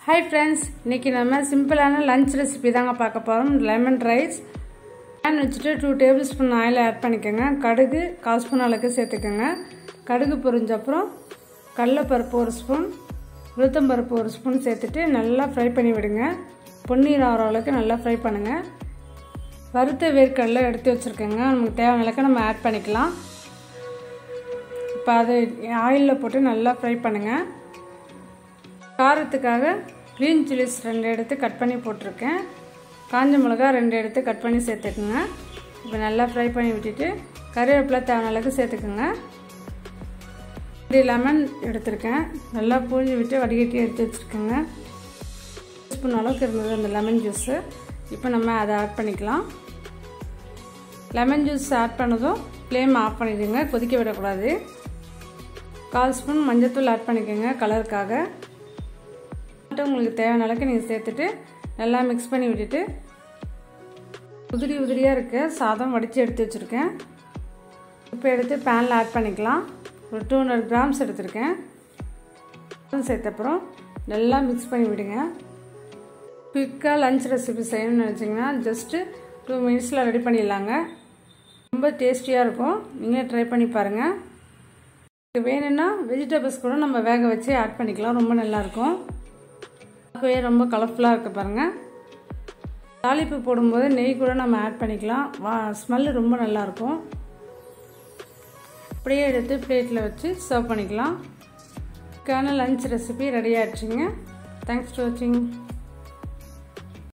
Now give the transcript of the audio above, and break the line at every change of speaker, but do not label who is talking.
hi friends இன்றைக்கி நம்ம சிம்பிளான லஞ்ச் ரெசிபி தாங்க பார்க்க போகிறோம் லெமன் ரைஸ் பேன் வச்சுட்டு two table spoon oil add பண்ணிக்கோங்க கடுகு கால் ஸ்பூன் அளவுக்கு சேர்த்துக்கோங்க கடுகு பொரிஞ்ச அப்புறம் கடலைப்பருப்பு ஒரு ஸ்பூன் உளுத்தம்பருப்பு ஒரு ஸ்பூன் சேர்த்துட்டு நல்லா ஃப்ரை பண்ணி விடுங்க பொன்னீர் ஆகிற அளவுக்கு நல்லா ஃப்ரை பண்ணுங்கள் வறுத்த வேர்க்கடலை எடுத்து வச்சுருக்கேங்க நமக்கு தேவையான அளவுக்கு நம்ம ஆட் பண்ணிக்கலாம் இப்போ அது ஆயிலில் போட்டு நல்லா ஃப்ரை பண்ணுங்கள் காரத்துக்காக க்ரீன் சில்லிஸ் ரெண்டு எடுத்து கட் பண்ணி போட்டிருக்கேன் காஞ்ச மிளகா ரெண்டு எடுத்து கட் பண்ணி சேர்த்துக்குங்க இப்போ நல்லா ஃப்ரை பண்ணி விட்டுட்டு கருவேப்பிலை தேவையான அளவுக்கு சேர்த்துக்குங்க இப்படி லெமன் எடுத்திருக்கேன் நல்லா பூஞ்சி விட்டு வடிகட்டி எடுத்து வச்சுருக்கேங்க ஸ்பூன் அளவுக்கு இருந்தது அந்த லெமன் ஜூஸு இப்போ நம்ம அதை ஆட் பண்ணிக்கலாம் லெமன் ஜூஸ் ஆட் பண்ணதும் ஃப்ளேம் ஆஃப் பண்ணிடுங்க கொதிக்க விடக்கூடாது கால் ஸ்பூன் மஞ்சத்தூள் ஆட் பண்ணிக்கோங்க கலருக்காக உங்களுக்கு தேவையான அளவுக்கு நீங்கள் சேர்த்துட்டு நல்லா மிக்ஸ் பண்ணி விட்டுட்டு உதிரி உதிரியாக இருக்க சாதம் வடித்து எடுத்து வச்சுருக்கேன் இப்போ எடுத்து பேனில் ஆட் பண்ணிக்கலாம் ஒரு டூ ஹண்ட்ரட் கிராம்ஸ் எடுத்திருக்கேன் சேர்த்தப்புறம் நல்லா மிக்ஸ் பண்ணி விடுங்க குயிக்காக லஞ்ச் ரெசிபி செய்யணும்னு நினச்சிங்கன்னா ஜஸ்ட்டு டூ மினிட்ஸில் ரெடி பண்ணிடலாங்க ரொம்ப டேஸ்டியாக இருக்கும் நீங்கள் ட்ரை பண்ணி பாருங்கள் வேணும்னா வெஜிடபிள்ஸ் கூட நம்ம வேக வச்சு ஆட் பண்ணிக்கலாம் ரொம்ப நல்லாயிருக்கும் பார்க்கவே ரொம்ப கலர்ஃபுல்லாக இருக்குது பாருங்கள் தாளிப்பு போடும்போது நெய் கூட நம்ம ஆட் பண்ணிக்கலாம் வா ஸ்மெல்லு ரொம்ப நல்லாயிருக்கும் அப்படியே எடுத்து பிளேட்டில் வச்சு சர்வ் பண்ணிக்கலாம் லஞ்ச் ரெசிபி ரெடி ஆகிடுச்சிங்க தேங்க்ஸ் ஃபார் வாட்சிங்